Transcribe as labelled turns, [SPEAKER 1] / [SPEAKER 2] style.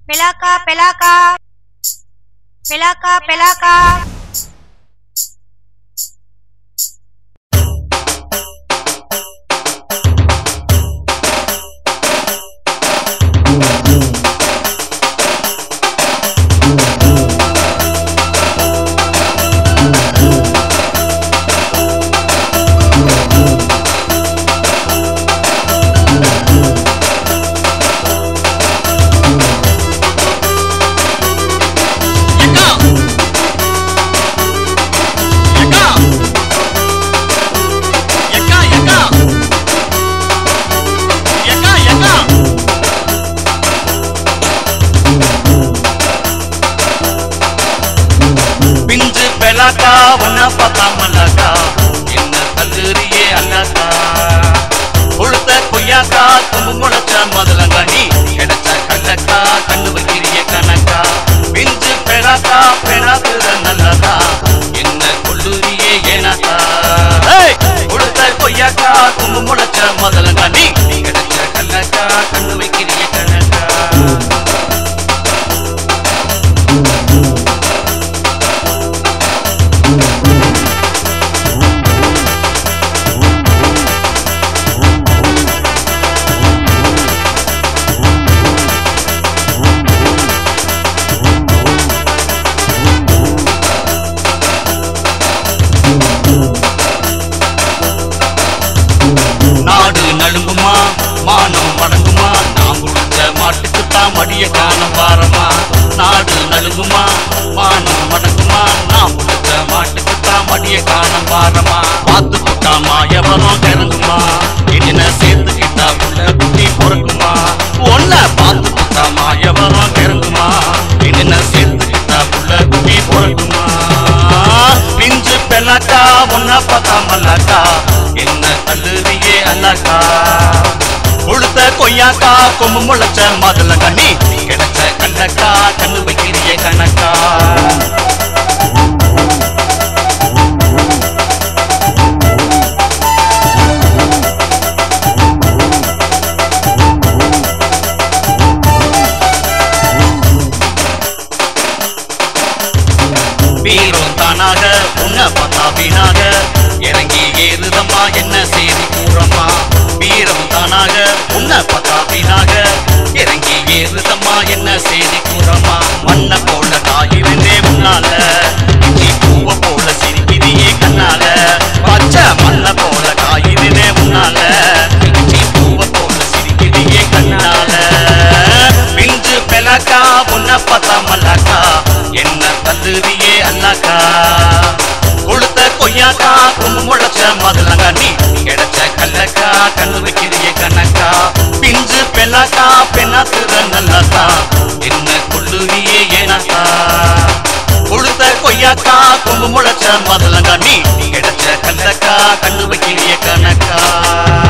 [SPEAKER 1] பெலாக்கா பெலாக்கா பெலாக்கா பெலாக்கா
[SPEAKER 2] எக்கா எக்கா எக்கா எக்கா எக்கா எக்கா பிஞ்சு பெலாக்கா உன்ன பார்த்தா மல்லாக்கா என்ன கல்லூரியே அல்லாக்கா உளுத்த கொய்யாக்கா தும்பு முளைச்ச முதலங்கா நீ கிடைச்ச கல்லக்கா கண்ணு வைக்கிறிய கணக்கா பிஞ்சு பெலாக்கா பெலாக்குற நல்லதா என்ன கொல்லூரியே ஏனாக்கா ஏய்! உளுத்த கொய்யாக்கா தும்பு முளைச்ச முதலங்கா நீ கிடைச்ச கல்லக்கா கண்ணு வைக்கிறிய கணக்கா நாடு நழுங்குமா மானம் மடங்குமா நாம் கொடுத்த மாட்டுக்குத்தான் மடிய காணம் வாரமா நாடு நழுங்குமா மானம் மடங்குமா நாம் கொடுத்த மாட்டுக்குத்தான் மடிய காணம் வாரமா பார்த்து புட்டா மாயவரம் கிறங்குமா என்ன சேர்த்துக்கிட்டா உள்ள குட்டி பொறுக்குமா ஒன்ன பார்த்து புட்டா மாயவரம் கிறங்குமா என்ன சேர்த்துக்கிட்டா உள்ள குட்டி பொறுக்குமா பிஞ்சு பெல்லாக்கா உன்ன பார்த்தா மல்லாக்கா என்ன கல்லூரியே அல்லாக்கா உளுத்த கொய்யாக்கா கொம்பு முளைச்ச மதுல கண்ணி கிடைச்ச கண்டக்கா கண்ணு வைக்கிறிய கணக்கா வீரம் தானாக உன்னை பார்த்தா வீணாக இறங்கி ஏறுதம்மா என்ன செய்தி கூறம்மா வீரம் தானாக உன்னை பார்த்தா வீணாக இறங்கி ஏறுதம்மா என்ன செய்தி கூறம்மா மண்ணை போல காயிருந்தே முன்னால இஞ்சி பூவை போல சிரிக்கிறியே கண்ணால பச்சை மண்ணை போல காயிருந்தே முன்னால இஞ்சி பூவை போல சிரிக்கிறியே கண்ணால பிஞ்சு பெலக்கா உன்னை பார்த்தா மல்லாக்கா என்ன தந்துவியே அல்லாக்கா கொடுத்த கொய்யாக்கா கும்பு முளைச்ச மதுலங்கா நீ கிடைச்ச கல்லக்கா கண்ணு வைக்கிறிய கணக்கா பிஞ்சு பெல்லாக்கா பெண்ணாத்துற நல்லாக்கா என்ன கொள்ளுவியே ஏனாக்கா கொடுத்த கொய்யாக்கா கும்பு முளைச்ச மதுலங்கா நீ கிடைச்ச கல்லக்கா கண்ணு வைக்கிறிய கணக்கா